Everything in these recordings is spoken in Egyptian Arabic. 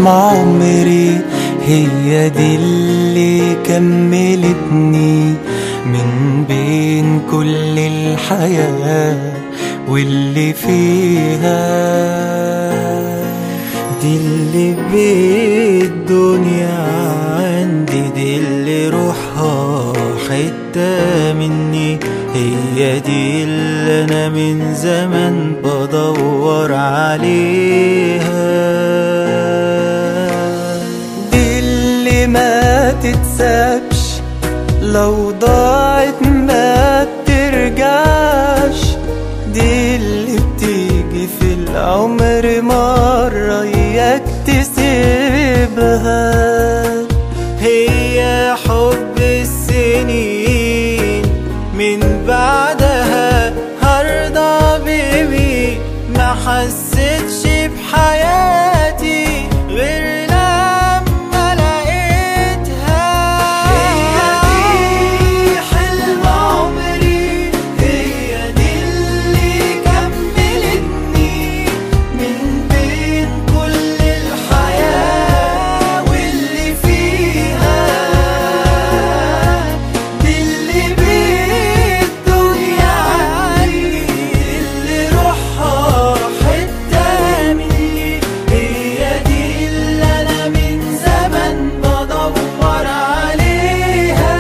حلم عمري هي دي اللي كملتني من بين كل الحياة واللي فيها دي اللي بالدنيا عندي دي اللي روحها حتة مني هي دي اللي أنا من زمان بدور عليها دي اللي ما تتسابش لو ضاعت ما بترجعش دي اللي بتيجي في العمر مرة إياك تسيبها هي حب السنين من بعدها هرضى بيبي ما حسيتش بحياتي غير لما لقيتها هي دي حلم عمري هي دي اللي كملتني من بين كل الحياة واللي فيها دي اللي بالدنيا عندي اللي روحها حتة مني هي دي اللي أنا من زمان بدور عليها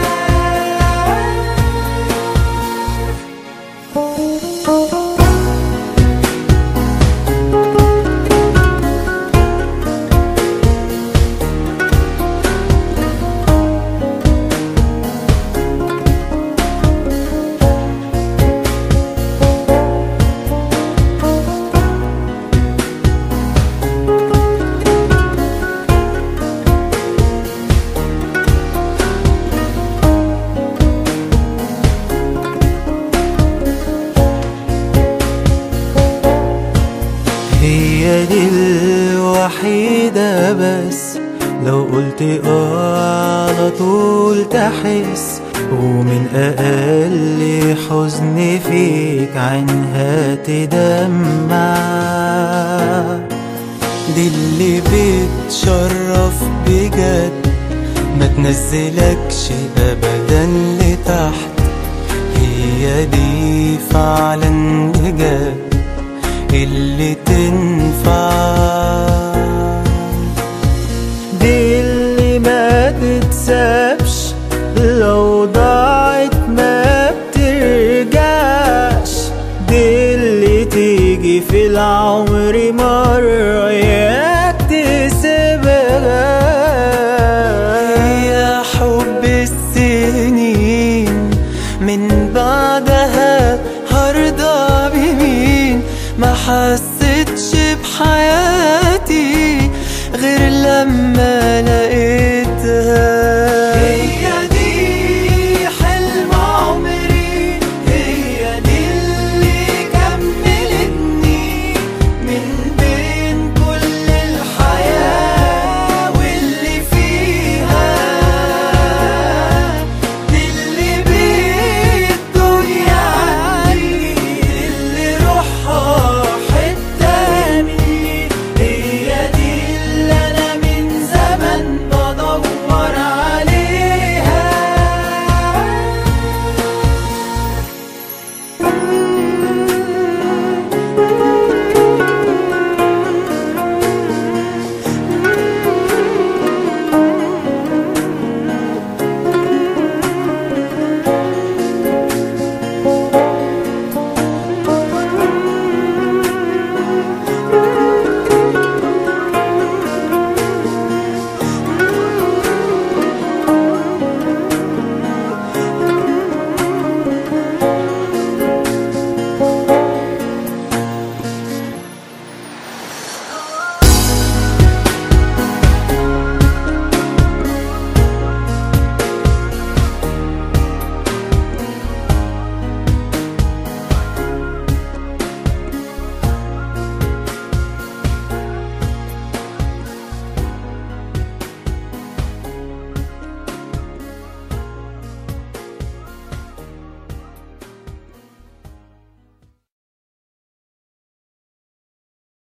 هي دي الوحيدة بس لو قلت اه على طول تحس ومن أقل حزن فيك عنها تدمع دي اللي بتشرف بجد ما تنزلكش أبدا لتحت هي دي فعلا بجد اللي تنفع دي اللي ما تتسابش لو ضاعت ما بترجعش دي اللي تيجي في العمر مرة ياك تسيبها هي حب السنين من بعدها هرضى بمين ما حسيتش بحياتي